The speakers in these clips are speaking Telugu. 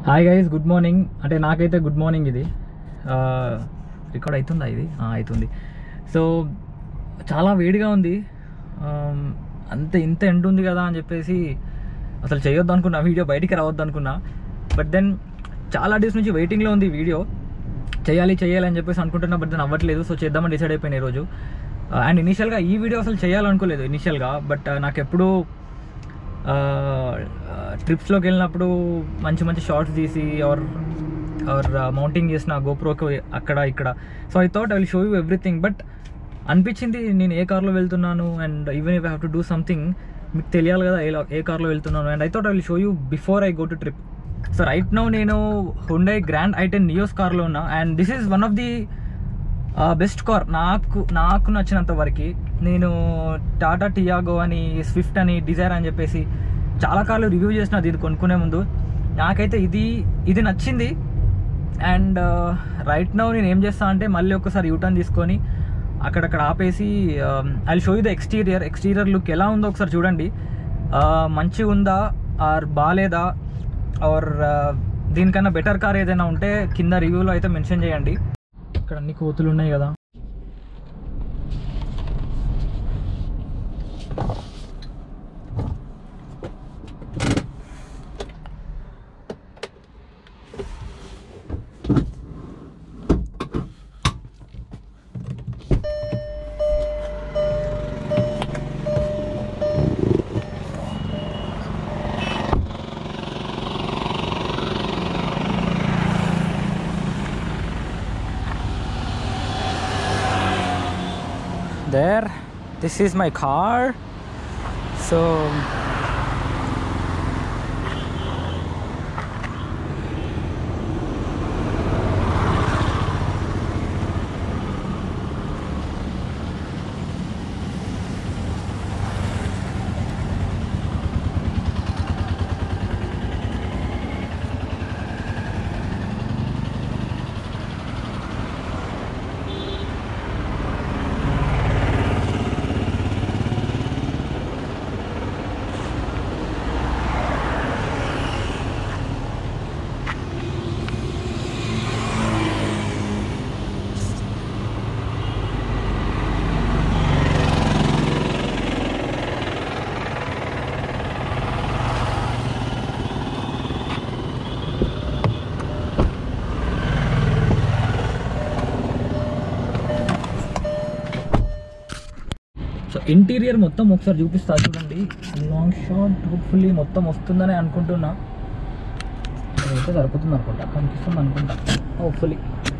హాయ్ గైస్ గుడ్ మార్నింగ్ అంటే నాకైతే గుడ్ మార్నింగ్ ఇది రికార్డ్ అవుతుందా ఇది ఆ, అవుతుంది సో చాలా వేడిగా ఉంది ఆమ్, అంత ఇంత ఎండ ఉంది కదా అని చెప్పేసి అసలు చేయొద్దు అనుకున్నా వీడియో బయటికి రావద్దు అనుకున్నా బట్ దెన్ చాలా డేస్ నుంచి వెయిటింగ్లో ఉంది వీడియో చేయాలి చేయాలి అని చెప్పేసి అనుకుంటున్నా బట్ దెన్ అవ్వట్లేదు సో చేద్దామని డిసైడ్ అయిపోయిన ఈరోజు అండ్ ఇనిషియల్గా ఈ వీడియో అసలు చేయాలనుకోలేదు ఇనిషియల్గా బట్ నాకు ఎప్పుడూ ట్రిప్స్లోకి వెళ్ళినప్పుడు మంచి మంచి షార్ట్స్ తీసి ఆర్ ఆర్ మౌంటింగ్ చేసిన గోప్రోకి అక్కడ ఇక్కడ so I thought I will show you everything but అనిపించింది నేను ఏ కార్లో వెళ్తున్నాను and even if I have to do something మీకు తెలియాలి కదా ఏ ఏ కార్లో వెళ్తున్నాను and I thought I will show you before I go to trip so right now నేను హుండై గ్రాండ్ ఐటెన్ నియోస్ కార్లో ఉన్నా and this is one of the best car నాకు నాకు నచ్చినంత వరకు నేను టాటా టియాగో అని స్విఫ్ట్ అని డిజైర్ అని చెప్పేసి చాలా కార్లు రివ్యూ చేసిన ఇది కొనుక్కునే ముందు నాకైతే ఇది ఇది నచ్చింది అండ్ రైట్ నౌ నేను ఏం చేస్తా అంటే మళ్ళీ ఒకసారి యూటర్న్ తీసుకొని అక్కడక్కడ ఆపేసి I show you the exterior exterior look ఎలా ఉందో ఒకసారి చూడండి Uh, మంచిగా ఉందా ఆర్ బాగాలేదా ఆర్ దీనికన్నా బెటర్ కార్ ఏదైనా ఉంటే కింద రివ్యూలో అయితే మెన్షన్ చేయండి ఇక్కడ అన్ని కోతులు ఉన్నాయి కదా there this is my car so so interior మొత్తం ఒకసారి చూపిస్తా చూడండి లాంగ్ షాట్ హోప్ఫుల్లీ మొత్తం వస్తుందని అనుకుంటున్నా అయితే సరిపోతుంది అనుకుంటా కనిపిస్తుంది అనుకుంటా హోప్ఫుల్లీ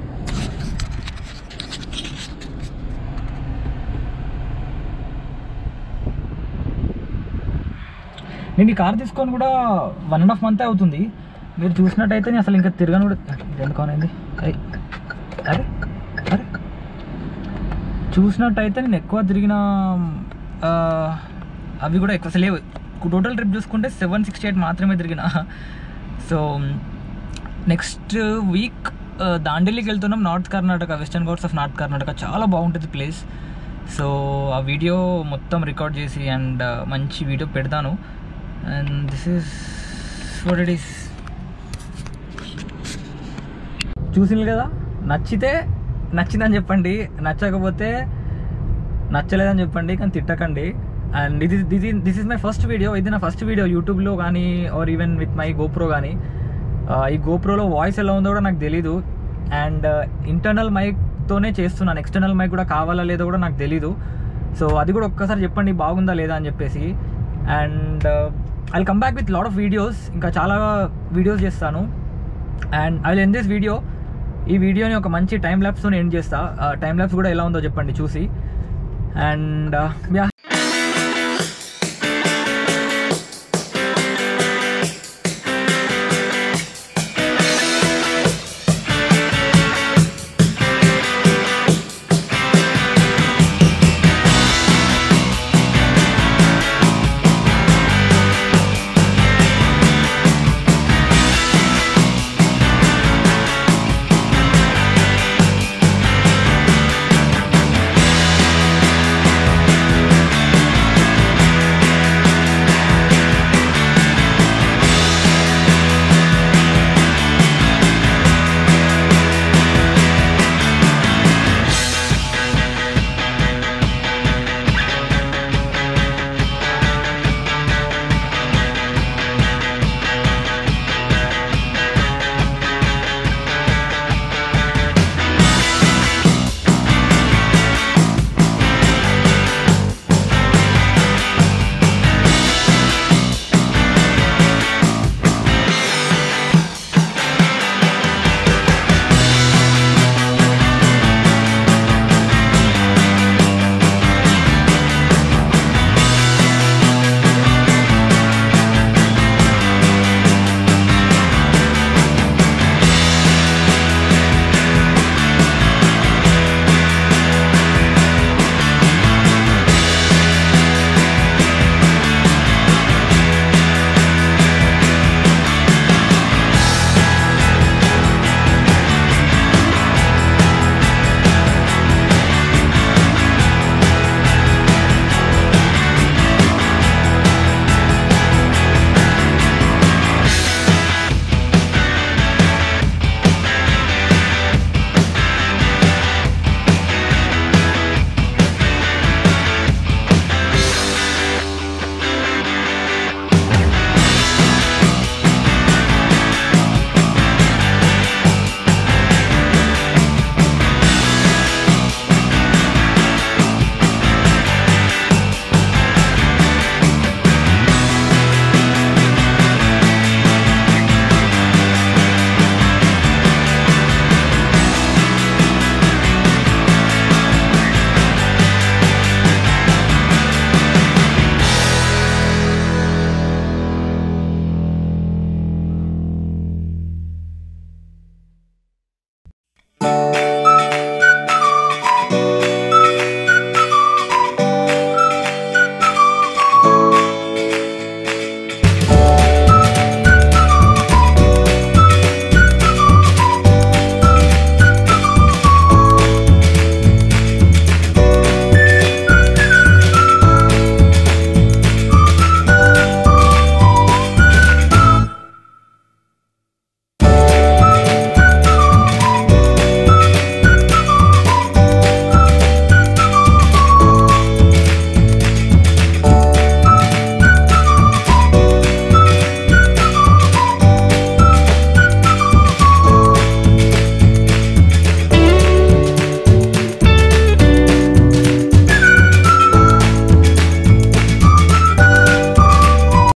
నేను ఈ కార్ తీసుకొని కూడా వన్ అండ్ హాఫ్ మంత్ అవుతుంది మీరు చూసినట్టయితే నేను అసలు ఇంకా తిరగను కూడా ఎందుకు అయింది అరే అరే అరే చూసినట్టయితే నేను ఎక్కువ తిరిగిన ఆ, అవి కూడా ఎక్కువ అసలు లేవు టోటల్ ట్రిప్ చూసుకుంటే సెవెన్ సిక్స్టీ ఎయిట్ మాత్రమే తిరిగిన సో నెక్స్ట్ వీక్ దాండేలికి వెళ్తున్నాం north Karnataka western Ghats of north Karnataka చాలా బాగుంటుంది ప్లేస్ సో ఆ వీడియో మొత్తం రికార్డ్ చేసి అండ్ మంచి వీడియో పెడతాను and this is what it is చూసింది కదా నచ్చితే నచ్చిందని చెప్పండి నచ్చకపోతే నచ్చలేదని చెప్పండి కానీ తిట్టకండి అండ్ ఇది ఇది this is my first video ఇది నా ఫస్ట్ వీడియో యూట్యూబ్లో కానీ or even with my GoPro కానీ ఈ గోప్రోలో వాయిస్ ఎలా ఉందో కూడా నాకు తెలీదు అండ్ ఇంటర్నల్ మైక్తోనే చేస్తున్నాను ఎక్స్టర్నల్ మైక్ కూడా కావాలా లేదో కూడా నాకు తెలీదు సో అది కూడా ఒక్కసారి చెప్పండి బాగుందా లేదా అని చెప్పేసి and I come back with lot of videos ఇంకా చాలా వీడియోస్ చేస్తాను and I will end this video ఈ వీడియోని ఒక మంచి టైం ల్యాబ్స్తో ఎండ్ చేస్తా టైం ల్యాబ్స్ కూడా ఎలా ఉందో చెప్పండి చూసి అండ్ యా